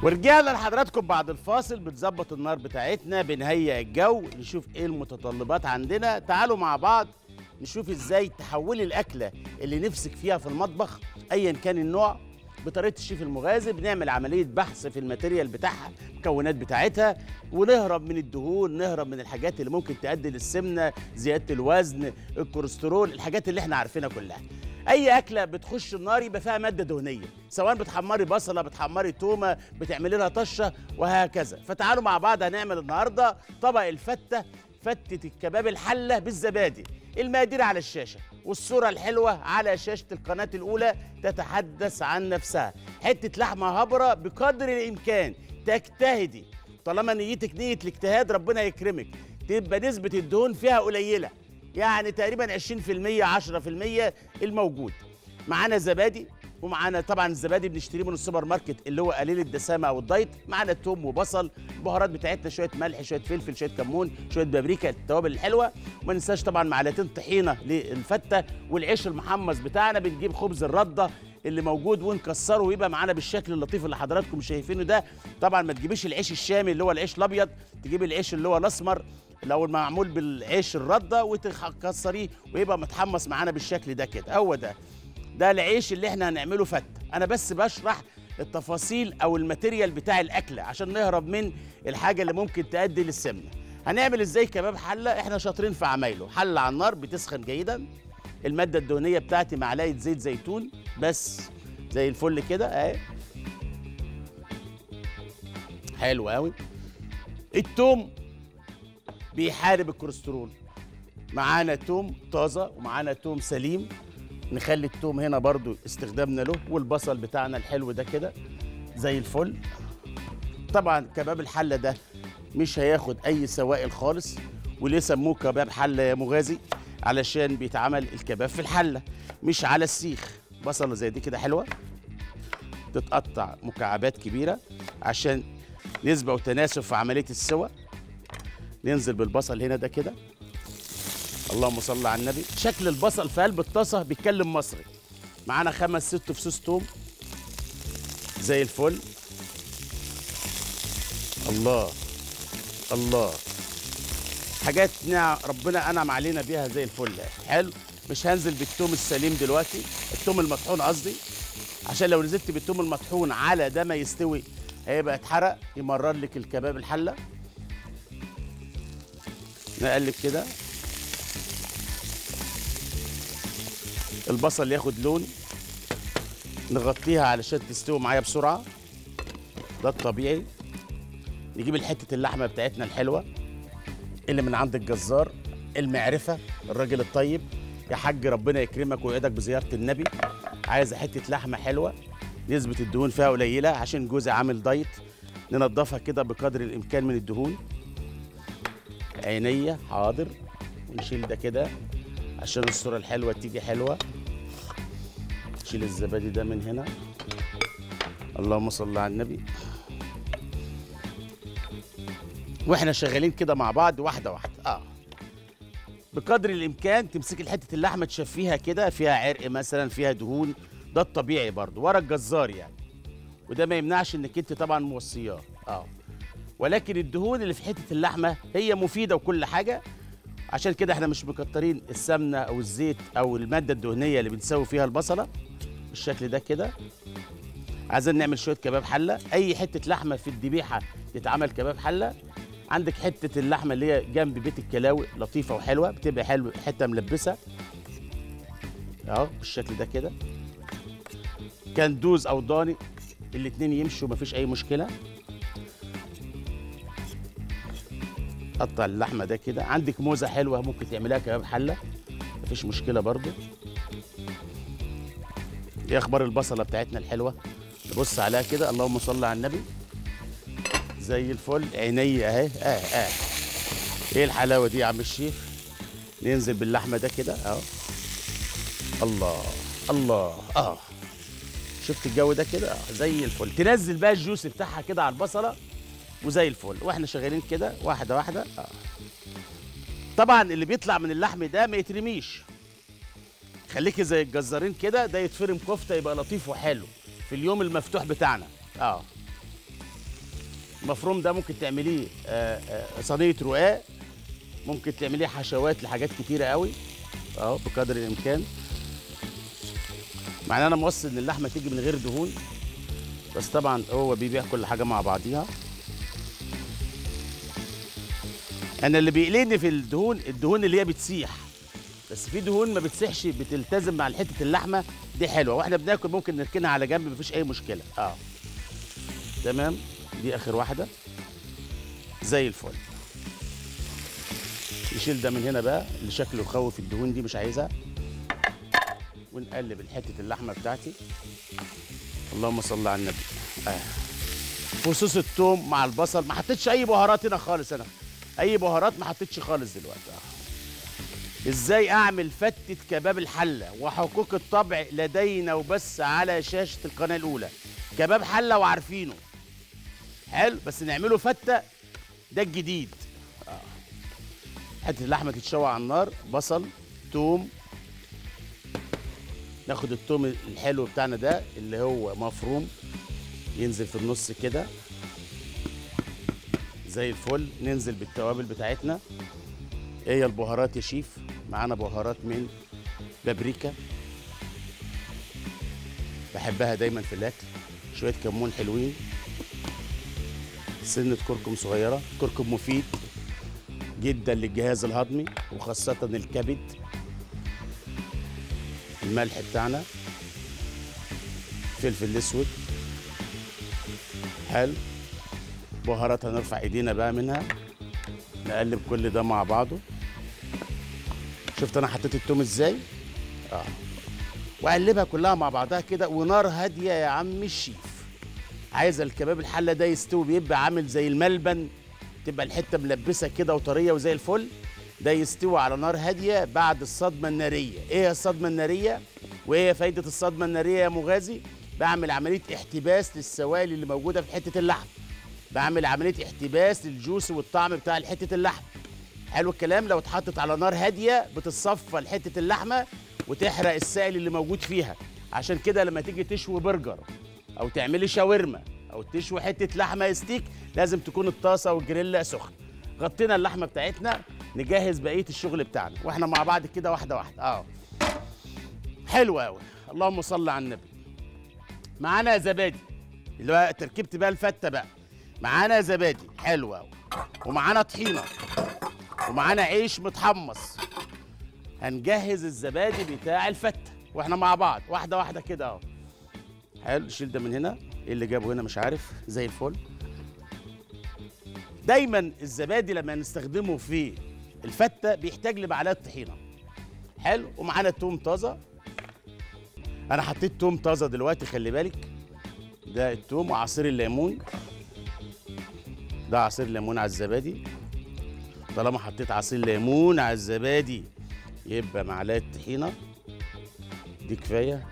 ورجعنا لحضراتكم بعد الفاصل بتظبط النار بتاعتنا بنهيئ الجو نشوف ايه المتطلبات عندنا تعالوا مع بعض نشوف ازاي تحولي الاكله اللي نفسك فيها في المطبخ ايا كان النوع بطريقه الشيف المغازي بنعمل عمليه بحث في الماتيريال بتاعها المكونات بتاعتها ونهرب من الدهون نهرب من الحاجات اللي ممكن تؤدي للسمنه زياده الوزن الكوليسترول الحاجات اللي احنا عارفينها كلها اي اكله بتخش النار يبقى فيها ماده دهنيه سواء بتحمري بصله بتحمري تومه بتعملي لها طشه وهكذا فتعالوا مع بعض هنعمل النهارده طبق الفته فتة الكباب الحلة بالزبادي المقادير على الشاشة والصورة الحلوة على شاشة القناة الأولى تتحدث عن نفسها حتة لحمة هبرة بقدر الإمكان تجتهدي طالما نيتك نية الاجتهاد ربنا يكرمك تبقى نسبة الدهون فيها قليلة يعني تقريبا 20% 10% الموجود معانا زبادي ومعانا طبعا الزبادي بنشتريه من السوبر ماركت اللي هو قليل الدسامه او الدايت معانا توم وبصل البهارات بتاعتنا شويه ملح شويه فلفل شويه كمون شويه بابريكا التوابل الحلوه وما ننساش طبعا معلقتين طحينه للفته والعيش المحمص بتاعنا بنجيب خبز الرده اللي موجود ونكسره ويبقى معانا بالشكل اللطيف اللي حضراتكم شايفينه ده طبعا ما تجيبيش العيش الشامي اللي هو العيش الابيض تجيب العيش اللي هو الاسمر لو معمول بالعيش الرده وتكسريه ويبقى متحمص معانا بالشكل ده كده هو ده ده العيش اللي احنا هنعمله فته انا بس بشرح التفاصيل او الماتيريال بتاع الاكله عشان نهرب من الحاجه اللي ممكن تؤدي للسمنه هنعمل ازاي كباب حله احنا شاطرين في عمايله حله على النار بتسخن جيدا الماده الدهنيه بتاعتي معلقه زيت زيتون بس زي الفل كده اهي حلو قوي التوم بيحارب الكوليسترول معانا توم طازه ومعانا توم سليم نخلي التوم هنا برضو استخدامنا له والبصل بتاعنا الحلو ده كده زي الفل طبعا كباب الحله ده مش هياخد اي سوائل خالص وليه سموه كباب حله يا مغازي علشان بيتعمل الكباب في الحله مش على السيخ بصله زي دي كده حلوه تتقطع مكعبات كبيره عشان نسبه وتناسب في عمليه السوى ننزل بالبصل هنا ده كده اللهم صل على النبي شكل البصل في قلب الطاسه بيتكلم مصري معانا خمس ست فصوص توم زي الفل الله الله حاجات نعم ربنا انعم علينا بيها زي الفل حلو مش هنزل بالثوم السليم دلوقتي الثوم المطحون قصدي عشان لو نزلت بالثوم المطحون على ده ما يستوي هيبقى اتحرق يمرر لك الكباب الحله نقلب كده البصل ياخد لون نغطيها علشان تستوي معايا بسرعه ده الطبيعي نجيب الحته اللحمه بتاعتنا الحلوه اللي من عند الجزار المعرفه الراجل الطيب يا حاج ربنا يكرمك ويعيدك بزياره النبي عايزه حته لحمه حلوه نسبه الدهون فيها قليله عشان جوزي عامل دايت ننضفها كده بقدر الامكان من الدهون عينيه حاضر ونشيل ده كده عشان الصورة الحلوة تيجي حلوة شيل الزبادي ده من هنا اللهم صل على النبي واحنا شغالين كده مع بعض واحدة واحدة اه بقدر الامكان تمسكي حتة اللحمة تشفيها كده فيها عرق مثلا فيها دهون ده الطبيعي برضو ورا الجزار يعني وده ما يمنعش انك انت طبعا موصياه اه ولكن الدهون اللي في حتة اللحمة هي مفيدة وكل حاجة عشان كده احنا مش مكترين السمنه او الزيت او الماده الدهنيه اللي بنسوي فيها البصله بالشكل ده كده عايزين نعمل شويه كباب حله اي حته لحمه في الذبيحه تتعمل كباب حله عندك حته اللحمه اللي هي جنب بيت الكلاوي لطيفه وحلوه بتبقى حلو حته ملبسه اهو بالشكل ده كده كندوز او ضاني الاتنين يمشوا مفيش اي مشكله قطع اللحمه ده كده عندك موزه حلوه ممكن تعملها كباب حله مفيش مشكله برضو ايه اخبار البصله بتاعتنا الحلوه نبص عليها كده اللهم صل على النبي زي الفل عيني اهي اه اه ايه الحلاوه دي يا عم الشيف ننزل باللحمه ده كده اهو الله الله اه شفت الجو ده كده آه زي الفل تنزل بقى الجوس بتاعها كده على البصله وزي الفل واحنا شغالين كده واحده واحده آه. طبعا اللي بيطلع من اللحم ده ما يترميش خليكي زي الجزارين كده ده يتفرم كفته يبقى لطيف وحلو في اليوم المفتوح بتاعنا اه المفروم ده ممكن تعمليه آه، آه، صينيه رقاق ممكن تعمليه حشوات لحاجات كتيره قوي اهو بقدر الامكان مع ان انا موصل ان اللحمه تيجي من غير دهون بس طبعا هو بيبيع كل حاجه مع بعضيها انا اللي بيقلقني في الدهون الدهون اللي هي بتسيح بس في دهون ما بتسيحش بتلتزم مع حته اللحمه دي حلوه واحنا بناكل ممكن نركنها على جنب مفيش اي مشكله اه تمام دي اخر واحده زي الفل نشيل ده من هنا بقى اللي شكله يخوف الدهون دي مش عايزها ونقلب حته اللحمه بتاعتي اللهم صل على النبي آه. فصوص الثوم مع البصل ما حطيتش اي بهارات هنا خالص انا اي بهارات ما حطيتش خالص دلوقتي آه. ازاي اعمل فتة كباب الحلة وحقوق الطبع لدينا وبس على شاشة القناة الاولى كباب حلة وعارفينه حلو بس نعمله فتة ده الجديد آه. حتة اللحمة تتشوى على النار بصل توم ناخد التوم الحلو بتاعنا ده اللي هو مفروم ينزل في النص كده زي الفل ننزل بالتوابل بتاعتنا ايه هي البهارات يا شيف معانا بهارات من بابريكا بحبها دايما في الاكل شويه كمون حلوين سنه كركم صغيره كركم مفيد جدا للجهاز الهضمي وخاصه الكبد الملح بتاعنا فلفل اسود حلو بهارات هنرفع ايدينا بقى منها نقلب كل ده مع بعضه شفت انا حطيت التوم ازاي اه واقلبها كلها مع بعضها كده ونار هاديه يا عم الشيف عايز الكباب الحله ده يستوي بيبقى عامل زي الملبن تبقى الحته ملبسه كده وطريه وزي الفل ده يستوي على نار هاديه بعد الصدمه الناريه ايه هي الصدمه الناريه وايه فايده الصدمه الناريه يا مغازي بعمل عمليه احتباس للسوائل اللي موجوده في حته اللحم بعمل عمليه احتباس للجوس والطعم بتاع حته اللحم حلو الكلام لو اتحطت على نار هاديه بتتصفى لحته اللحمه وتحرق السائل اللي موجود فيها عشان كده لما تيجي تشوي برجر او تعملي شاورما او تشوي حته لحمه ستيك لازم تكون الطاسه والجريلا سخن غطينا اللحمه بتاعتنا نجهز بقيه الشغل بتاعنا واحنا مع بعض كده واحده واحده اه حلو قوي اللهم صل على النبي معانا زبادي اللي هو تركيبه بقى الفته بقى معانا زبادي حلو قوي ومعانا طحينه ومعانا عيش متحمص هنجهز الزبادي بتاع الفته واحنا مع بعض واحده واحده كده اهو حلو شيل ده من هنا ايه اللي جابه هنا مش عارف زي الفل دايما الزبادي لما نستخدمه في الفته بيحتاج لمعلقه طحينه حلو ومعانا توم طازه انا حطيت توم طازه دلوقتي خلي بالك ده التوم وعصير الليمون ده عصير ليمون على الزبادي طالما حطيت عصير ليمون على الزبادي يبقى معلقه طحينه دي كفايه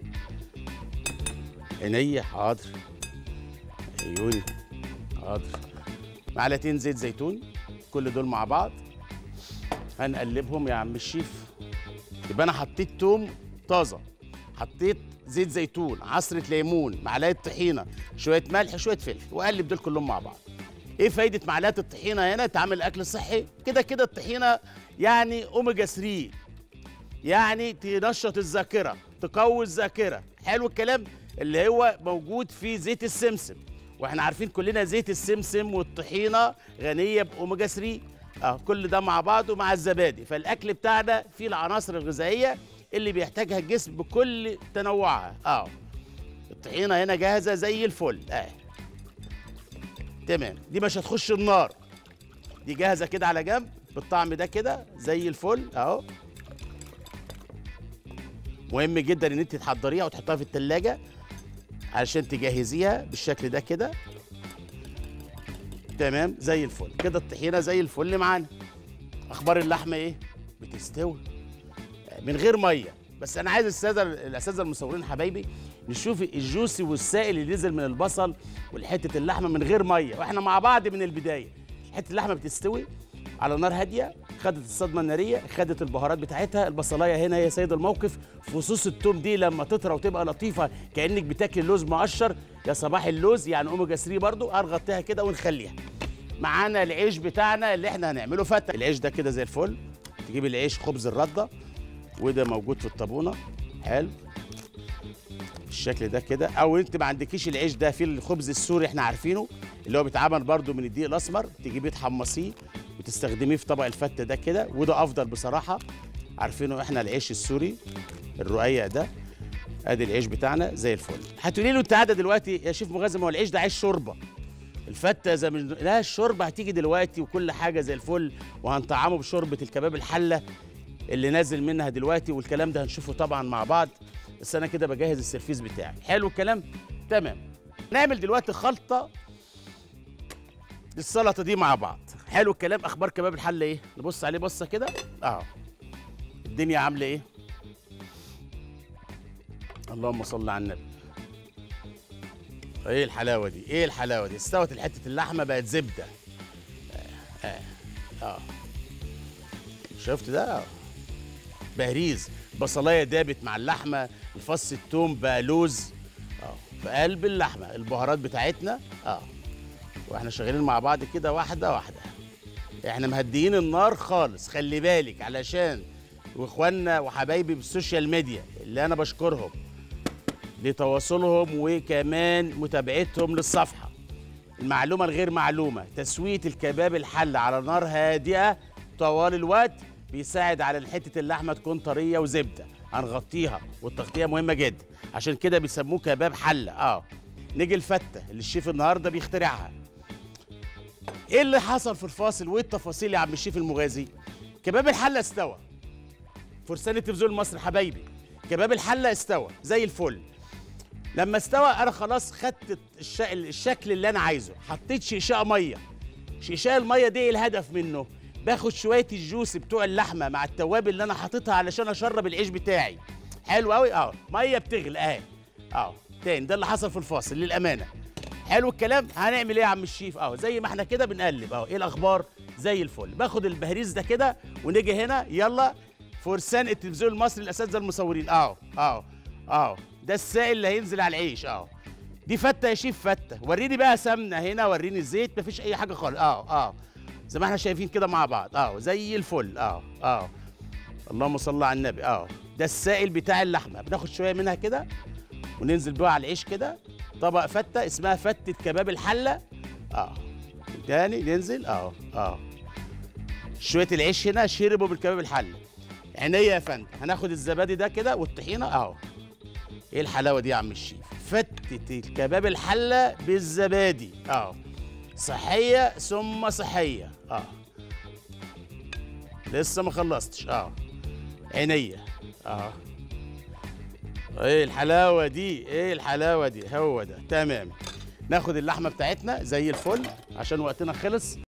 عينيا حاضر عيوني حاضر معلقتين زيت زيتون كل دول مع بعض هنقلبهم يا عم الشيف يبقى انا حطيت توم طازه حطيت زيت زيتون عصره ليمون معلقه طحينه شويه ملح شويه فلفل واقلب دول كلهم مع بعض ايه فايده معلقه الطحينه هنا تعمل اكل صحي كده كده الطحينه يعني اوميجا 3 يعني تنشط الذاكره تقوي الذاكره حلو الكلام اللي هو موجود في زيت السمسم واحنا عارفين كلنا زيت السمسم والطحينه غنيه باوميجا 3 اه كل ده مع بعضه مع الزبادي فالاكل بتاعنا فيه العناصر الغذائيه اللي بيحتاجها الجسم بكل تنوعها اه الطحينه هنا جاهزه زي الفل اه تمام دي مش هتخش النار دي جاهزه كده على جنب بالطعم ده كده زي الفل اهو مهم جدا ان انت تحضريها وتحطها في التلاجة علشان تجهزيها بالشكل ده كده تمام زي الفل كده الطحينه زي الفل معانا اخبار اللحمه ايه بتستوي من غير ميه بس انا عايز الساده الاساتذه المصورين حبايبي نشوف الجوسي والسائل اللي نزل من البصل والحته اللحمه من غير ميه واحنا مع بعض من البدايه حته اللحمه بتستوي على نار هاديه خدت الصدمه الناريه خدت البهارات بتاعتها البصلايه هنا هي سيد الموقف فصوص التوم دي لما تطرى وتبقى لطيفه كانك بتاكل لوز مقشر يا صباح اللوز يعني اوميجا 3 برضو هنغطيها كده ونخليها معانا العيش بتاعنا اللي احنا هنعمله فتة العيش ده كده زي الفل تجيب العيش خبز الرده وده موجود في الطابونه حلو بالشكل ده كده او انت ما عندكيش العيش ده في الخبز السوري احنا عارفينه اللي هو بيتعمل برده من الدقيق الاسمر تجيبيه تحمصيه وتستخدميه في طبق الفته ده كده وده افضل بصراحه عارفينه احنا العيش السوري الرقيق ده ادي العيش بتاعنا زي الفل هتقولي له انت قاعده دلوقتي يا شيف مغازي ما هو العيش ده عيش شوربه الفته زي من لا الشوربه هتيجي دلوقتي وكل حاجه زي الفل وهنطعمه بشوربه الكباب الحله اللي نازل منها دلوقتي والكلام ده هنشوفه طبعا مع بعض بس انا كده بجهز السرفيس بتاعي حلو الكلام تمام نعمل دلوقتي خلطه للسلطه دي مع بعض حلو الكلام اخبار كباب الحله ايه نبص عليه بصه كده اه الدنيا عامله ايه اللهم صل على النبي ايه الحلاوه دي ايه الحلاوه دي استوت حته اللحمه بقت زبده اه اه, آه. شفت ده آه. بهريز بصلايه دابت مع اللحمه الفص التوم بقى لوز اه في قلب اللحمه البهارات بتاعتنا اه واحنا شغالين مع بعض كده واحده واحده احنا مهديين النار خالص خلي بالك علشان واخواننا وحبايبي بالسوشيال ميديا اللي انا بشكرهم لتواصلهم وكمان متابعتهم للصفحه المعلومه الغير معلومه تسويه الكباب الحل على نار هادئه طوال الوقت بيساعد على ان حته اللحمه تكون طريه وزبده هنغطيها والتغطيه مهمه جدا عشان كده بيسموه كباب حله اه نيجي الفته اللي الشيف النهارده بيخترعها ايه اللي حصل في الفاصل وايه التفاصيل يا عم الشيف المغازي كباب الحله استوى فرسان التلفزيون المصري حبايبي كباب الحله استوى زي الفل لما استوى انا خلاص خدت الش... الشكل اللي انا عايزه حطيت شيشاء ميه شيشاء الميه دي ايه الهدف منه باخد شويه الجوس بتوع اللحمه مع التوابل اللي انا حاططها علشان اشرب العيش بتاعي حلو قوي اه ميه بتغلي اهي اه تاني ده اللي حصل في الفاصل للامانه حلو الكلام هنعمل ايه يا عم الشيف اه زي ما احنا كده بنقلب اه ايه الاخبار زي الفل باخد البهريز ده كده ونيجي هنا يلا فرسان التلفزيون المصري الاساتذه المصورين اه اه اه ده السائل اللي هينزل على العيش اه دي فته يا شيف فته وريني بقى سمنه هنا وريني زيت مفيش اي حاجه خالص اه اه زي ما احنا شايفين كده مع بعض اه زي الفل اه اه اللهم صل على النبي اه ده السائل بتاع اللحمه بناخد شويه منها كده وننزل بقى على العيش كده طبق فته اسمها فته كباب الحله اه تاني ننزل اه اه شويه العيش هنا شربوا بالكباب الحله عينيا يا فندم هناخد الزبادي ده كده والطحينه اهو ايه الحلاوه دي يا عم الشيف فتة الكباب الحله بالزبادي اه صحيه ثم صحيه اه لسه ما خلصتش اه عينيا اه ايه الحلاوه دي ايه الحلاوه دي هو ده تمام ناخد اللحمه بتاعتنا زي الفل عشان وقتنا خلص